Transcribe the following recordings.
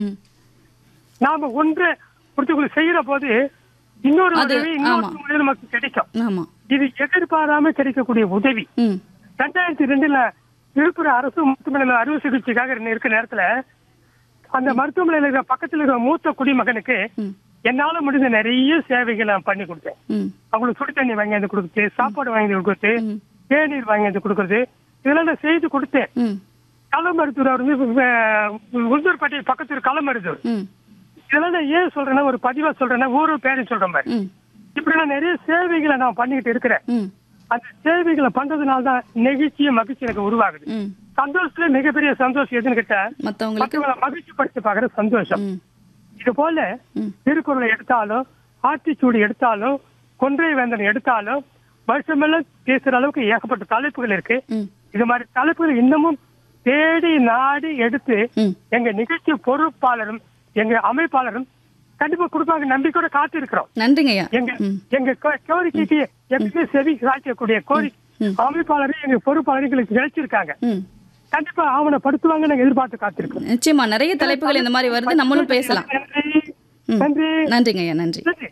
ம். நாம ஒன்று ஒருத்தவங்களுக்கு செய்யற போது இன்னொரு அது, உதவி ஆமா. இன்னொரு நமக்கு கிடைக்கும் ஆமா இது எதிர்பாராம கிடைக்கக்கூடிய உதவி ம் ரெண்டாயிரத்தி ரெண்டுல விழுப்புரம் அரசு மருத்துவமனையில அறுவை சிகிச்சைக்காக இருந்த- இருக்கிற நேரத்துல அந்த மருத்துவமனையில இருக்கிற பக்கத்துல இருக்கிற மூத்த குடிமகனுக்கு ம் என்னால முடிஞ்ச நிறைய சேவைகள் நான் பண்ணி கொடுத்தேன் ம் அவங்களுக்கு சுடு தண்ணி வாங்கி வந்து கொடுக்குறது சாப்பாடு வாங்கி வந்து கொடுக்குறது ம். தேநீர் வாங்கி வந்து கொடுக்குறது இதெல்லாம் நான் செய்து கொடுத்தேன் ம் கள மருத்துவர் அவர் வந்து உளுந்தூர்பேட்டை பக்கத்து கள மருத்துவர் ம் இதெல்லாம் நான் ஏன் சொல்றேன்னா ஒரு பதிவா சொல்றேன்னா ஊரு பேரு சொல்றேன் பாரு ம் இப்படி நான் நிறைய சேவைகளை நான் பண்ணிக்கிட்டு இருக்கிறேன் ம் அந்த சேவைகளை பண்றதுனால தான் நெகிழ்ச்சியும் மகிழ்ச்சி எனக்கு உருவாகுது ம் சந்தோஷத்துல மிகப்பெரிய சந்தோஷம் எதுன்னு கேட்டா மற்றவங்களுக்கு மற்றவங்களை மகிழ்ச்சி படுத்தி பாக்குற சந்தோஷம் ம் இது போல ம் திருக்குறளை எடுத்தாலும் ஆத்திச்சூடி எடுத்தாலும் கொன்றை வேந்தன் எடுத்தாலும் வருஷமெல்லாம் பேசுற அளவுக்கு ஏகப்பட்ட தலைப்புகள் இருக்கு ம் இது மாதிரி தலைப்புகள் இன்னமும் தேடி நாடி எடுத்து ம் எங்க நிகழ்ச்சி பொறுப்பாளரும் எங்க அமைப்பாளரும் கண்டிப்பா கொடுப்பாங்க நம்பிக்கையோட காத்து இருக்கிறோம் நன்றிங்க ஐயா எங்க ம் எங்க கோ- கோரிக்கைக்கு எப்பவுமே செவி சாய்க்கக்கூடிய கோரி ம். அமைப்பாளரும் எங்க பொறுப்பாளரும் எங்களுக்கு கிடைச்சிருக்காங்க ம் கண்டிப்பா ஆவணப்படுத்துவாங்க நாங்க எதிர்பார்த்து காத்திருக்கோம் நிச்சயமா நிறைய தலைப்புகள் இந்த மாதிரி வருது நம்மளும் பேசலாம் நன்றி ம். நன்றி நன்றிங்க ஐயா நன்றி நன்றி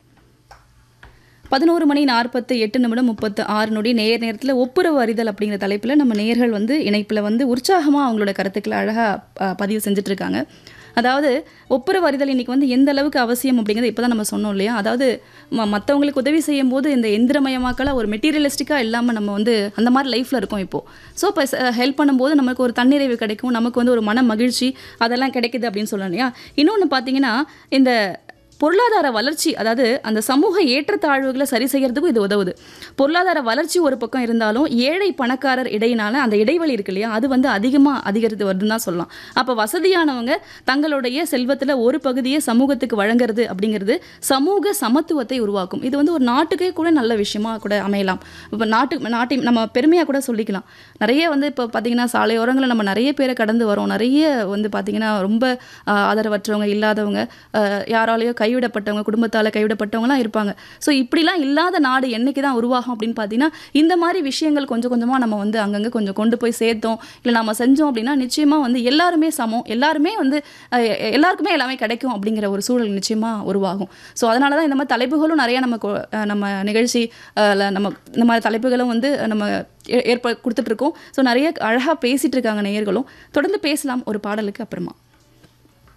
பதினோரு மணி நாற்பத்து எட்டு நிமிடம் முப்பத்து ஆறு நொடி நேர் நேரத்தில் ஒப்புரவு அறிதல் அப்படிங்கிற தலைப்பில் நம்ம நேர்கள் வந்து இணைப்பில் வந்து உற்சாகமாக அவங்களோட கருத்துக்களை அழகாக பதிவு செஞ்சுட்டு இருக்காங்க அதாவது ஒப்புரவு அறிதல் இன்னைக்கு வந்து எந்த அளவுக்கு அவசியம் அப்படிங்கிறது இப்போ தான் நம்ம சொன்னோம் இல்லையா அதாவது ம மற்றவங்களுக்கு உதவி செய்யும் போது இந்த எந்திரமயமாக்கல ஒரு மெட்டீரியலிஸ்டிக்காக இல்லாமல் நம்ம வந்து அந்த மாதிரி லைஃப்பில் இருக்கோம் இப்போது ஸோ இப்போ ஹெல்ப் பண்ணும்போது நமக்கு ஒரு தன்னிறைவு கிடைக்கும் நமக்கு வந்து ஒரு மன மகிழ்ச்சி அதெல்லாம் கிடைக்குது அப்படின்னு சொல்லலாம் இல்லையா இன்னொன்று பார்த்தீங்கன்னா இந்த பொருளாதார வளர்ச்சி அதாவது அந்த சமூக ஏற்றத்தாழ்வுகளை சரி செய்யறதுக்கும் இது உதவுது பொருளாதார வளர்ச்சி ஒரு பக்கம் இருந்தாலும் ஏழை பணக்காரர் இடையினால அந்த இடைவெளி இருக்கு இல்லையா அது வந்து அதிகமாக அதிகரித்து வருதுன்னு தான் சொல்லலாம் அப்போ வசதியானவங்க தங்களுடைய செல்வத்தில் ஒரு பகுதியை சமூகத்துக்கு வழங்குறது அப்படிங்கிறது சமூக சமத்துவத்தை உருவாக்கும் இது வந்து ஒரு நாட்டுக்கே கூட நல்ல விஷயமா கூட அமையலாம் இப்போ நாட்டு நாட்டை நம்ம பெருமையாக கூட சொல்லிக்கலாம் நிறைய வந்து இப்போ பார்த்தீங்கன்னா சாலையோரங்களில் நம்ம நிறைய பேரை கடந்து வரோம் நிறைய வந்து பார்த்தீங்கன்னா ரொம்ப ஆஹ், ஆதரவற்றவங்க இல்லாதவங்க ஆஹ், யாராலேயோ கைவிடப்பட்டவங்க குடும்பத்தால் கைவிடப்பட்டவங்கலாம் இருப்பாங்க ஸோ இப்படிலாம் இல்லாத நாடு என்னைக்கு தான் உருவாகும் அப்படின்னு பார்த்தீங்கன்னா இந்த மாதிரி விஷயங்கள் கொஞ்சம் கொஞ்சமாக நம்ம வந்து அங்கங்கே கொஞ்சம் கொண்டு போய் சேர்த்தோம் இல்லை நம்ம செஞ்சோம் அப்படின்னா நிச்சயமாக வந்து எல்லாருமே சமம் எல்லாருமே வந்து ஆஹ், எ- எல்லாருக்குமே எல்லாமே கிடைக்கும் அப்படிங்கிற ஒரு சூழல் நிச்சயமாக உருவாகும் ஸோ அதனால தான் இந்த மாதிரி தலைப்புகளும் நிறைய நம்ம கொ- ஆஹ், நம்ம நிகழ்ச்சி ஆஹ், ல நம்ம இந்த மாதிரி தலைப்புகளும் வந்து நம்ம ஏ- ஏற்ப கொடுத்துட்ருக்கோம் ஸோ நிறைய அழகாக பேசிகிட்டு இருக்காங்க நேயர்களும் தொடர்ந்து பேசலாம் ஒரு பாடலுக்கு அப்புறமா